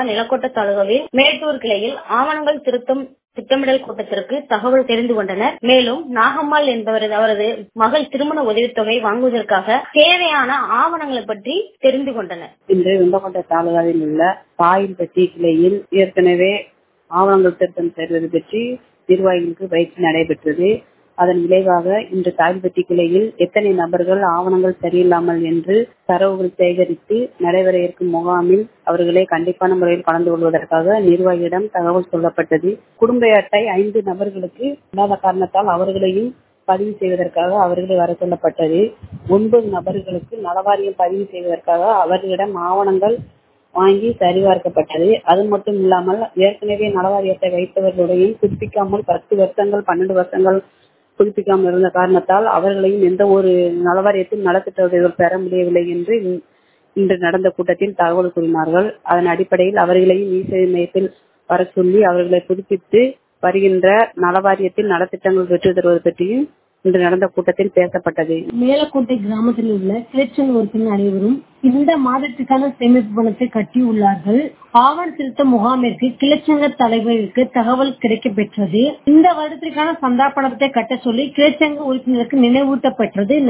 நிலக்கோட்டை தாலுகாவில் மேட்டூர் கிளையில் ஆவணங்கள் திருத்தம் திட்டமிடல் கூட்டத்திற்கு தகவல் தெரிந்து கொண்டனர் மேலும் நாகம்மாள் என்பவரது அவரது மகள் திருமண உதவித்தொகை வாங்குவதற்காக தேவையான ஆவணங்களை பற்றி தெரிந்து கொண்டனர் இன்று வெம்பக்கோட்டை தாலுகாவில் உள்ள பாயில்பட்டி கிளையில் ஏற்கனவே ஆவணங்கள் திருத்தம் செய்வது பற்றி நிர்வாகிகளுக்கு பயிற்சி நடைபெற்றது அதன் விளைவாக இன்று தாய்பட்டி கிளையில் எத்தனை நபர்கள் ஆவணங்கள் சரியில்லாமல் என்று தரவுகள் சேகரித்து நடைபெற இருக்கும் முகாமில் அவர்களை கண்டிப்பான முறையில் கலந்து கொள்வதற்காக நிர்வாகியிடம் தகவல் சொல்லப்பட்டது குடும்ப அட்டை ஐந்து நபர்களுக்கு இல்லாத காரணத்தால் அவர்களையும் பதிவு செய்வதற்காக அவர்களை வர சொல்லப்பட்டது ஒன்பது நபர்களுக்கு நலவாரியம் பதிவு செய்வதற்காக அவர்களிடம் ஆவணங்கள் வாங்கி சரிபார்க்கப்பட்டது அது மட்டும் இல்லாமல் ஏற்கனவே நலவாரியத்தை வைத்தவர்களுடையும் புதுப்பிக்காமல் பத்து வருஷங்கள் பன்னெண்டு வருஷங்கள் புதுப்பிக்காமல் இருந்த காரணத்தால் அவர்களையும் எந்த ஒரு நலவாரியத்தில் நலத்திட்ட உதவிகள் பெற முடியவில்லை என்று இன்று நடந்த கூட்டத்தில் தகவல் கூறினார்கள் அதன் அடிப்படையில் அவர்களையும் இசேவை மையத்தில் வர சொல்லி அவர்களை புதுப்பித்து வருகின்ற நலவாரியத்தில் நலத்திட்டங்கள் பெற்று தருவது பற்றியும் இன்று நடந்த கூட்டத்தில் பேசப்பட்டது மேலக்கோட்டை கிராமத்தில் உள்ள கிளச்சன் உறுப்பினர் அனைவரும் இந்த மாதத்துக்கான சேமிப்பு பணத்தை கட்டியுள்ளார்கள் ஆவண திருத்த முகாமிற்கு கிளச்சங்க தலைவருக்கு தகவல் கிடைக்கப்பெற்றது இந்த வருடத்திற்கான சந்தா பணத்தை கட்ட சொல்லி கிளச்சங்க உறுப்பினருக்கு நினைவூட்டப்பட்டது